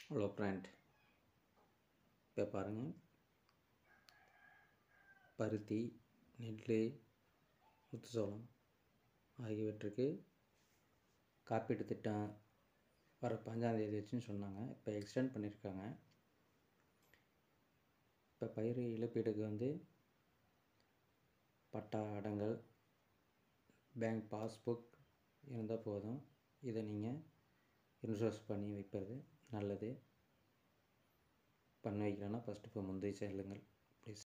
hello friend இப்போ பாருங்கள் பருத்தி நெல் முத்துச்சோளம் ஆகியவற்றுக்கு காப்பீட்டு திட்டம் வர பஞ்சாந்தேதி வச்சுன்னு சொன்னாங்க இப்போ எக்ஸ்டெண்ட் பண்ணியிருக்காங்க இப்போ பயிர் இழப்பீடுக்கு வந்து பட்டா அடங்கல் பேங்க் பாஸ்புக் இருந்தால் போதும் இதை நீங்கள் இன்சூரன்ஸ் பண்ணி வைப்பது நல்லது பண்ணி வைக்கலன்னா ஃபஸ்ட்டு இப்போ முந்தைய செல்லுங்கள்